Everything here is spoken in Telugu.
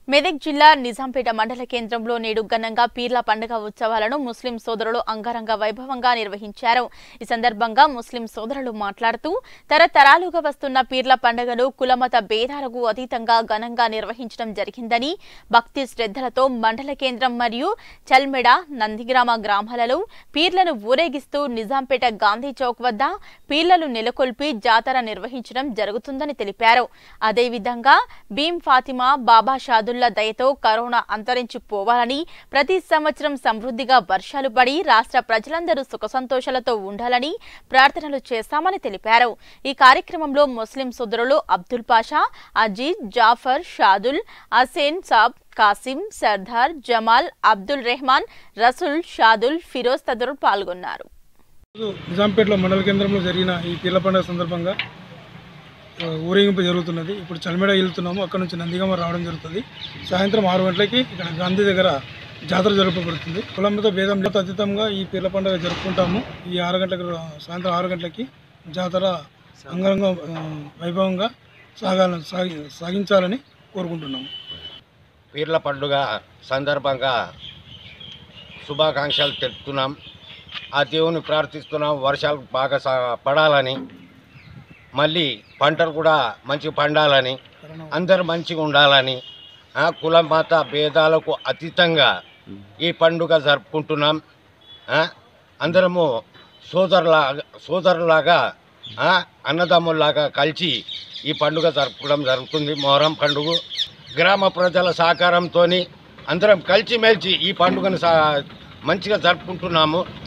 మెదక్ జిల్లా నిజాంపేట మండల కేంద్రంలో నేడు ఘనంగా పీర్ల పండుగ ఉత్సవాలను ముస్లిం సోదరులు అంగరంగ వైభవంగా నిర్వహించారు ఈ సందర్భంగా ముస్లిం సోదరులు మాట్లాడుతూ తరతరాలుగా వస్తున్న పీర్ల పండుగను కులమత భేదాలకు అతీతంగా ఘనంగా నిర్వహించడం జరిగిందని భక్తి శ్రద్ధలతో మండల కేంద్రం మరియు చల్మెడ నందిగ్రామ గ్రామాలలో పీర్లను ఊరేగిస్తూ నిజాంపేట గాంధీ చౌక్ వద్ద పీర్లను నెలకొల్పి జాతర నిర్వహించడం జరుగుతుందని తెలిపారు అదేవిధంగా భీం ఫాతిమా బాబా షాదుల్లా దయతో కరోనా అంతరించిపోవాలని ప్రతి సంవత్సరం సమృద్ధిగా వర్షాలు పడి రాష్ట్ర ప్రజలందరూ సుఖ సంతోషాలతో ఉండాలని ప్రార్థనలు చేశామని తెలిపారు ఈ కార్యక్రమంలో ముస్లిం సోదరులు అబ్దుల్ పాషా అజీజ్ జాఫర్ షాదుల్ అసేన్ సాబ్ కాసిం సర్దార్ జమాల్ అబ్దుల్ రెహమాన్ రసూల్ షాదుల్ ఫిరోజ్ తదితరులు పాల్గొన్నారు ఈరోజు నిజాంపేటలో మండల కేంద్రంలో జరిగిన ఈ పీర్ల పండుగ సందర్భంగా ఆ, ఊరేగింపు జరుగుతున్నది ఇప్పుడు చల్మెడ వెళ్తున్నాము అక్కడ నుంచి నందిగామ రావడం జరుగుతుంది సాయంత్రం ఆరు గంటలకి ఇక్కడ గాంధీ దగ్గర జాతర జరపబడుతుంది కులంతో భేదం లేదు అతీతంగా ఈ పీర్ల పండుగ జరుపుకుంటాము ఈ ఆరు గంటలకు సాయంత్రం ఆరు గంటలకి జాతర అంగరంగ ఆ, వైభవంగా సాగాల సాగి సాగించాలని కోరుకుంటున్నాము పీర్ల పండుగ సందర్భంగా శుభాకాంక్షలు తెలుపుతున్నాం ఆ దేవుని ప్రార్థిస్తున్నాం వర్షాలు బాగా సా పడాలని మళ్ళీ పంటలు కూడా మంచిగా పండాలని అందరూ మంచిగా ఉండాలని ఆ, కుల మత భేదాలకు అతీతంగా ఈ పండుగ జరుపుకుంటున్నాం ఆ, అందరము సోదరులాగా సోదరులాగా ఆ, అన్నదమ్ముల్లాగా కలిసి ఈ పండుగ జరుపుకోవడం జరుగుతుంది మొహరం పండుగ గ్రామ ప్రజల సహకారంతో అందరం కలిసిమెలిసి ఈ పండుగను సా మంచిగా జరుపుకుంటున్నాము